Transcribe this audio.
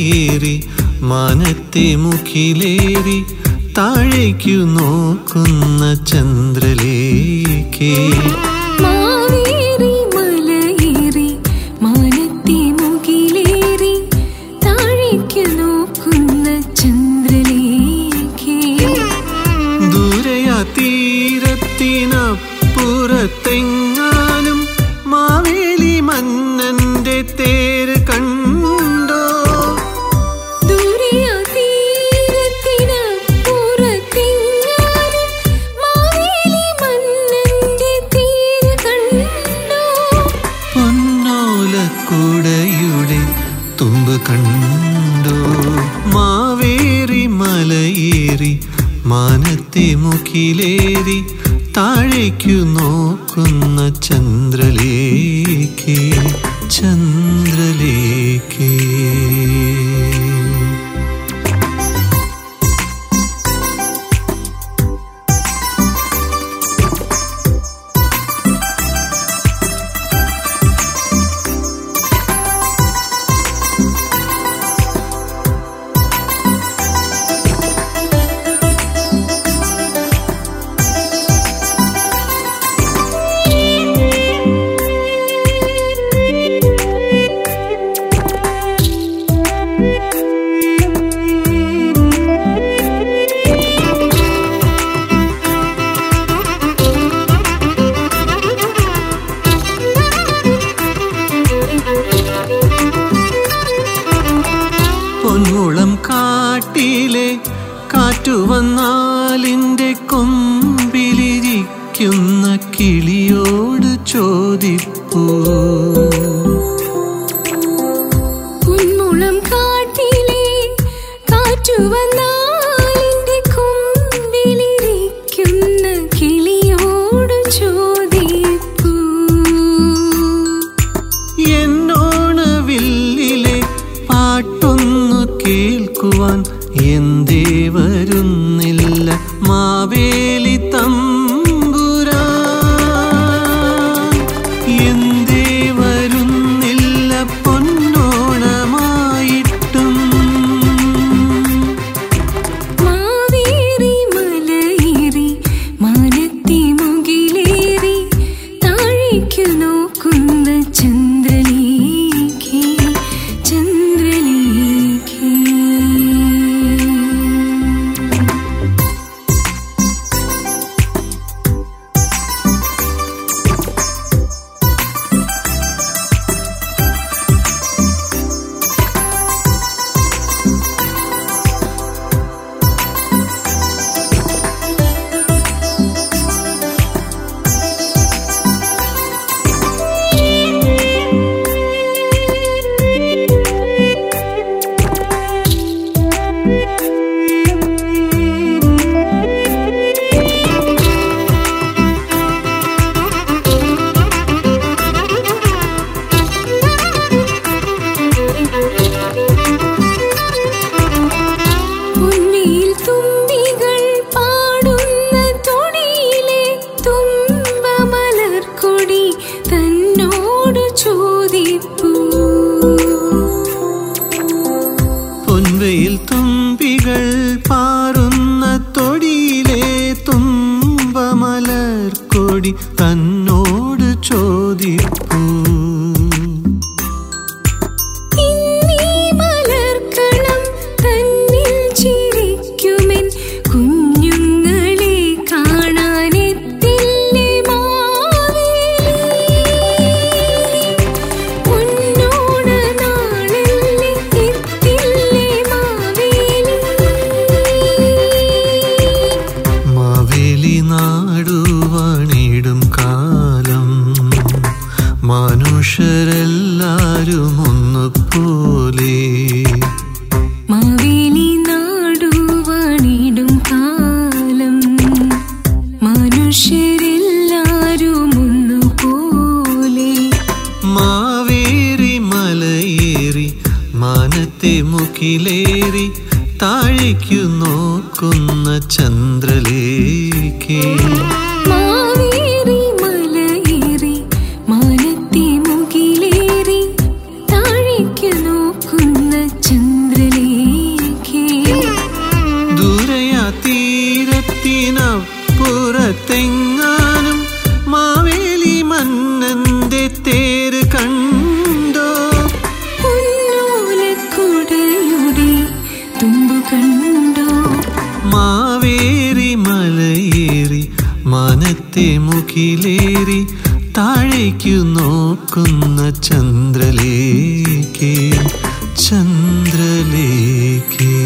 മലയേറി മാനത്തെ മുഖിലേറി താഴേക്കു നോക്കുന്ന ചന്ദ്രലേഖേ മാവേറി മലയേറി മാനത്തെ മുകിലേറി താഴേക്ക് നോക്കുന്ന ചന്ദ്രലേഖേ ദൂരയാ തീരത്തിനപ്പുറത്തെങ്ങാനും മാവേലി മന്നന്റെ തേര് കണ്ടോ ദൂരെയാ തീരത്തിനപ്പുറത്തെങ്ങാനും മാവേലി മന്നന്റെ തീര് കണ്ടോ പൊന്നോലക്കുടയുടെ തുമ്പ് കണ്ടോ മാവേറി മലയേറി മാനത്തെ മുഖിലേറി താഴേക്കു നോക്കുന്ന ചന്ദ്രലേഖേ ചന്ദ്രലേഖേ പൊന്മുളം കാട്ടിലെ കാറ്റുവന്നാലിൻ്റെ കൊമ്പിലിരിക്കുന്ന കിളിയോട് ചോദിപ്പൂ പൊന്മുളം കാട്ടിലെ കാറ്റു വന്നാലിന്റെ കൊമ്പിലിരിക്കുന്ന കിളിയോട് ചോദിപ്പൂ എന്നോണവില്ലിലെ പാട്ടൊന്നു കേൾക്കുവാൻ എന്തേ വരുന്നില്ല മാവേലി തമ്പുരാ എന്തേ വരുന്നില്ല പൊന്നോണമായിട്ടും മാവേറി മലയേറി മാനത്തെ മുകിലേറി താഴേക്കു നോക്കുന്ന ചന്ദ്രലേഖേ ചന്ദ്രലേഖേ പൊന്നിയിൽ തുമ്പികൾ പാടുന്ന തൊടിയിലെ തുമ്പമലർക്കൊടി തന്നോട് ചോദിപ്പൂ പൊൻവയിൽ തുമ്പികൾ പാറുന്ന തൊടിയിലെ തുമ്പമലർക്കൊടി തന്നോട് ചോദിപ്പൂ ഇന്നീ മലർക്കണം തന്നിൽ ചിരിക്കുമെൻ കുഞ്ഞുങ്ങളെ കാണാനെത്തില്ലേ മാവേലി പൊന്നോണ നാളല്ലേ എത്തില്ലേ മാവേലി മാവേലി നാടുവാണിടും കാലം മനുഷ്യരെല്ലാരും ഒന്നുപോലെ മാവേലി നാടുവാണിടും കാലം മനുഷ്യരെല്ലാരും ഒന്നുപോലെ മാവേറി മലയേറി മാനത്തെ മുക്കിലേറി താഴേക്കു നോക്കുന്ന ചന്ദ്രലേഖേ മാവേറി മലയേറി മാനത്തെ മുകിലേറി താഴേക്ക് നോക്കുന്ന ചന്ദ്ര കണ്ടോ മാവേറി മലയേറി മാനത്തെ മുഖിലേറി താഴേക്കു നോക്കുന്ന ചന്ദ്രലേഖേ ചന്ദ്രലേഖേ